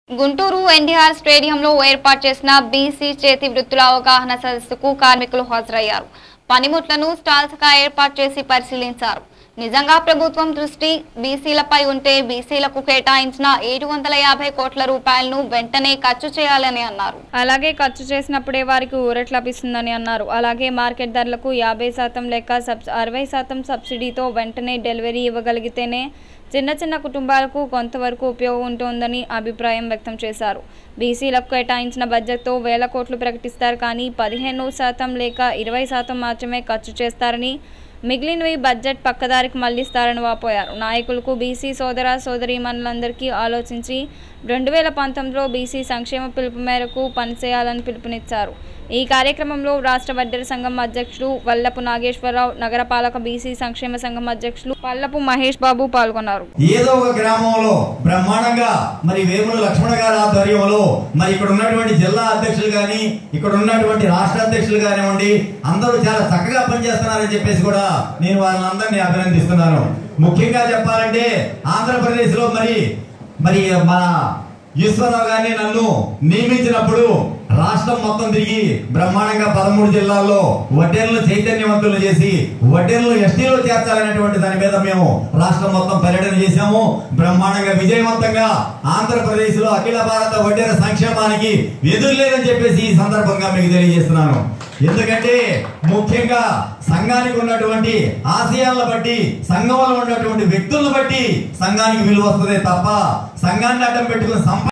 గుంటూరు ఎన్టీఆర్ స్టేడియంలో ఏర్పాటు చేసిన బీసీ చేతి వృత్తుల అవగాహన సదస్సుకు కార్మికులు హాజరయ్యారు పనిముట్లను స్టాల్స్ గా ఏర్పాటు చేసి పరిశీలించారు నిజంగా ప్రభుత్వం దృష్టి బీసీలపై ఉంటే బీసీలకు కేటాయించిన ఏడు వందల యాభై కోట్ల రూపాయలను వెంటనే ఖర్చు చేయాలని అన్నారు అలాగే ఖర్చు చేసినప్పుడే వారికి ఊరట్ లభిస్తుందని అన్నారు అలాగే మార్కెట్ ధరలకు యాభై శాతం లేక సబ్ అరవై శాతం సబ్సిడీతో వెంటనే డెలివరీ ఇవ్వగలిగితేనే చిన్న చిన్న కుటుంబాలకు కొంతవరకు ఉపయోగం ఉంటుందని అభిప్రాయం వ్యక్తం చేశారు బీసీలకు కేటాయించిన బడ్జెట్తో వేల కోట్లు ప్రకటిస్తారు కానీ పదిహేను శాతం లేక ఇరవై శాతం మాత్రమే ఖర్చు చేస్తారని మిగిలినవి బడ్జెట్ పక్కదారికి మళ్లిస్తారని వాపోయారు నాయకులకు బీసీ సోదర సోదరీమణులందరికీ ఆలోచించి రెండు వేల పంతొమ్మిదిలో బీసీ సంక్షేమ పిలుపు మేరకు పనిచేయాలని పిలుపునిచ్చారు ఈ కార్యక్రమంలో రాష్ట్ర వడ్డెర సంఘం అధ్యక్షుడు వల్లపు నాగేశ్వరరావు నగరపాలక బీసీ సంక్షేమ సంఘం అధ్యక్షులు పల్లపు మహేష్ బాబు పాల్గొన్నారు ఏదో ఒక గ్రామంలో బ్రహ్మాండంగా మరి వేముల లక్ష్మణ గారి ఆధ్వర్యంలో మరి ఇక్కడ ఉన్నటువంటి జిల్లా అధ్యక్షులు గాని ఇక్కడ ఉన్నటువంటి రాష్ట్ర అధ్యక్షులు కానివ్వండి అందరూ చాలా చక్కగా పనిచేస్తున్నారని చెప్పేసి కూడా నేను వాళ్ళందరినీ అభినందిస్తున్నాను ముఖ్యంగా చెప్పాలంటే ఆంధ్రప్రదేశ్ లో మరి మరి మన ఈశ్వరరావు గారిని నన్ను నియమించినప్పుడు రాష్ట్రం మొత్తం తిరిగి బ్రహ్మాండంగా పదమూడు జిల్లాల్లో వడ్డేర్లు చైతన్యవంతులు చేసి వడ్డేర్లు ఎస్టీలో చేర్చాలనేటువంటి దాని మీద మేము రాష్ట్రం మొత్తం పర్యటన చేశాము బ్రహ్మాండంగా విజయవంతంగా ఆంధ్రప్రదేశ్ లో అఖిల భారత వడ్డేర సంక్షేమానికి ఎదురులేదని చెప్పేసి ఈ సందర్భంగా మీకు తెలియజేస్తున్నాను ఎందుకంటే ముఖ్యంగా సంఘానికి ఉన్నటువంటి ఆశయాలను బట్టి సంఘంలో ఉన్నటువంటి వ్యక్తులను బట్టి సంఘానికి విలువ వస్తుంది తప్ప సంఘాన్ని అడ్డం పెట్టుకుని సంప